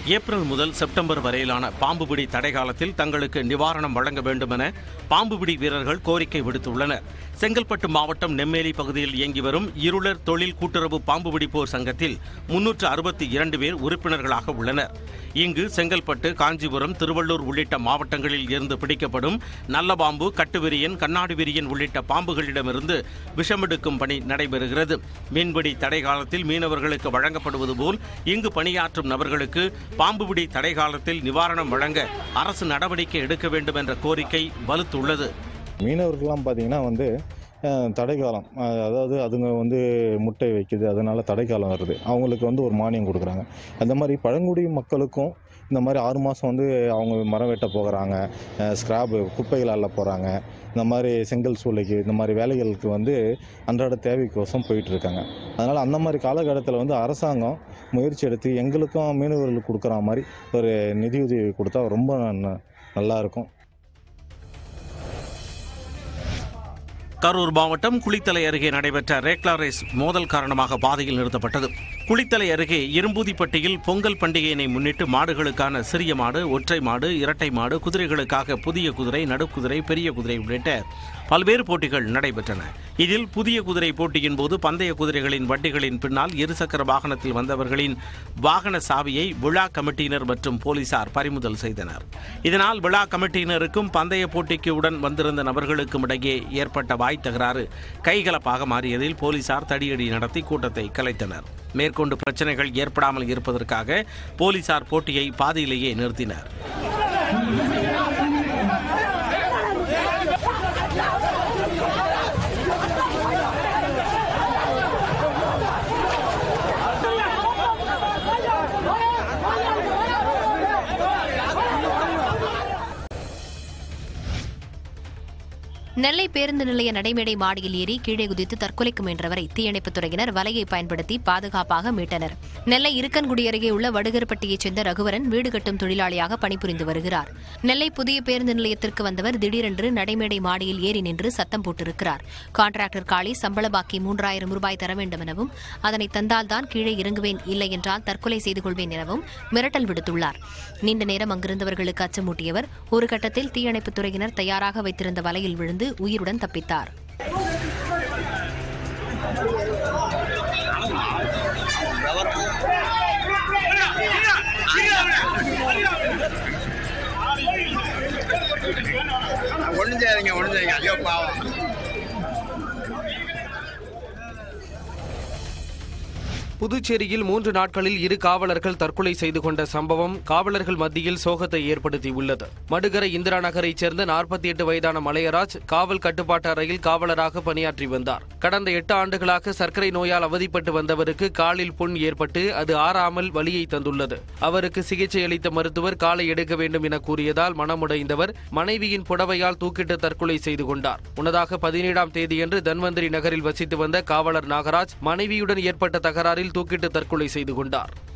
April முதல் September வரையிலான பாம்புபிடி தடை காலத்தில் தங்களுக்கு நிவாரணம் வழங்க வேண்டும் என பாம்புபிடி வீரர்கள் கோரிக்கை விடுத்துள்ளனர் செங்கல்பட்டு மாவட்டம் நெம்மேலி பகுதியில் இயங்கி வரும் இருளர் தொழில் கூட்டுறவு பாம்பு பிடிப்போர் சங்கத்தில் முன்னூற்று அறுபத்தி இரண்டு பேர் உறுப்பினர்களாக உள்ளனர் இங்கு செங்கல்பட்டு காஞ்சிபுரம் திருவள்ளூர் உள்ளிட்ட மாவட்டங்களில் இருந்து பிடிக்கப்படும் நல்ல பாம்பு கட்டுவிரியன் கண்ணாடி விரியன் உள்ளிட்ட பாம்புகளிடமிருந்து விஷமெடுக்கும் பணி நடைபெறுகிறது மீன்பிடி தடை காலத்தில் மீனவர்களுக்கு வழங்கப்படுவது போல் இங்கு பணியாற்றும் நபர்களுக்கு பாம்புபிடி தடை காலத்தில் நிவாரணம் வழங்க அரசு நடவடிக்கை எடுக்க வேண்டும் என்ற கோரிக்கை வலுத்துள்ளது மீனவர்கள்லாம் பார்த்தீங்கன்னா வந்து அஹ், தடைக்காலம் அஹ், அதாவது அதுங்க வந்து முட்டை வைக்குது அதனால தடைக்காலம் வருது அவங்களுக்கு வந்து ஒரு மானியம் கொடுக்குறாங்க அந்த மாதிரி பழங்குடி மக்களுக்கும் இந்த மாதிரி ஆறு மாதம் வந்து அவங்க மரம் வெட்ட போகிறாங்க ஸ்கிராப்பு குப்பைகள் அள்ள போகிறாங்க இந்த மாதிரி செங்கல் சூளைக்கு இந்த மாதிரி வேலைகளுக்கு வந்து அன்றாட தேவைக்கோசம் போயிட்டு இருக்காங்க அதனால் அந்த மாதிரி காலகட்டத்தில் வந்து அரசாங்கம் முயற்சி எடுத்து எங்களுக்கும் மீனவர்களுக்கு கொடுக்குற மாதிரி ஒரு நிதியுதவி கொடுத்தா ரொம்ப ந- நல்லா இருக்கும் கரூர் மாவட்டம் குளித்தலை அருகே நடைபெற்ற ரேக்லா ரேஸ் மோதல் காரணமாக பாதையில் நிறுத்தப்பட்டது குளித்தலை அருகே இரும்பூதிப்பட்டியில் பொங்கல் பண்டிகையினை முன்னிட்டு மாடுகளுக்கான சிறிய மாடு ஒற்றை மாடு இரட்டை மாடு குதிரைகளுக்காக புதிய குதிரை நடுக்குதிரை பெரிய குதிரை உள்ளிட்ட பல்வேறு போட்டிகள் நடைபெற்றன இதில் புதிய குதிரை போட்டியின் போது பந்தய குதிரைகளின் வண்டிகளின் பின்னால் இருசக்கர வாகனத்தில் வந்தவர்களின் வாகன சாவியை விழா கமிட்டியினர் மற்றும் போலீசார் பறிமுதல் செய்தனர் இதனால் விழா கமிட்டியினருக்கும் பந்தய போட்டிக்கு உடன் வந்திருந்த நபர்களுக்கும் இடையே ஏற்பட்ட வாய் தகராறு கைகலப்பாக மாறியதில் போலீசார் தடியடி நடத்தி கூட்டத்தை கலைத்தனர் மேற்கொண்டு பிரச்சனைகள் ஏற்படாமல் இருப்பதற்காக போலீசார் போட்டியை பாதியிலேயே நிறுத்தினர் நெல்லை பேருந்து நிலைய நடைமேடை மாடியில் ஏறி கீழே குதித்து தற்கொலைக்கு முயன்றவரை தீயணைப்புத் துறையினர் வலையை பயன்படுத்தி பாதுகாப்பாக மீட்டனர் நெல்லை இருக்கன்குடி அருகே உள்ள வடுகர்பட்டியைச் சேர்ந்த ரகுவரன் வீடு கட்டும் தொழிலாளியாக பணிபுரிந்து வருகிறார் நெல்லை புதிய பேருந்து நிலையத்திற்கு வந்தவர் திடீரென்று நடைமேடை மாடியில் ஏறி நின்று சத்தம் போட்டிருக்கிறார் கான்ட்ராக்டர் காளி சம்பள பாக்கி மூன்றாயிரம் ரூபாய் தர வேண்டும் எனவும் அதனை தந்தால்தான் கீழே இறங்குவேன் இல்லை என்றால் தற்கொலை செய்து கொள்வேன் எனவும் மிரட்டல் விடுத்துள்ளார் நீண்ட நேரம் அங்கிருந்தவர்களுக்கு அச்சமூட்டியவர் ஒரு கட்டத்தில் தீயணைப்புத் துறையினர் தயாராக வைத்திருந்த வலையில் விழுந்து உயிருடன் தப்பித்தார் ஒன்றும் செய்யாதீங்க ஒன்றும் செய்யுங்க ஐயோ பாவம் புதுச்சேரியில் மூன்று நாட்களில் இரு காவலர்கள் தற்கொலை செய்து கொண்ட சம்பவம் காவலர்கள் மத்தியில் சோகத்தை ஏற்படுத்தியுள்ளது மடுகரை இந்திரா நகரைச் சேர்ந்த நாற்பத்தி எட்டு வயதான மலையராஜ் காவல் கட்டுப்பாட்டு அறையில் காவலராக பணியாற்றி வந்தார் கடந்த எட்டு ஆண்டுகளாக சர்க்கரை நோயால் அவதிப்பட்டு வந்தவருக்கு காலில் புண் ஏற்பட்டு அது ஆறாமல் வலியை தந்துள்ளது அவருக்கு சிகிச்சை அளித்த மருத்துவர் காலை எடுக்க வேண்டும் என கூறியதால் மனமுடைந்தவர் மனைவியின் புடவையால் தூக்கிட்டு தற்கொலை செய்து கொண்டார் முன்னதாக பதினேழாம் தேதியன்று தன்வந்திரி நகரில் வசித்து வந்த காவலர் நாகராஜ் மனைவியுடன் ஏற்பட்ட தகராறில் தூக்கிட்டு தற்கொலை செய்து கொண்டார்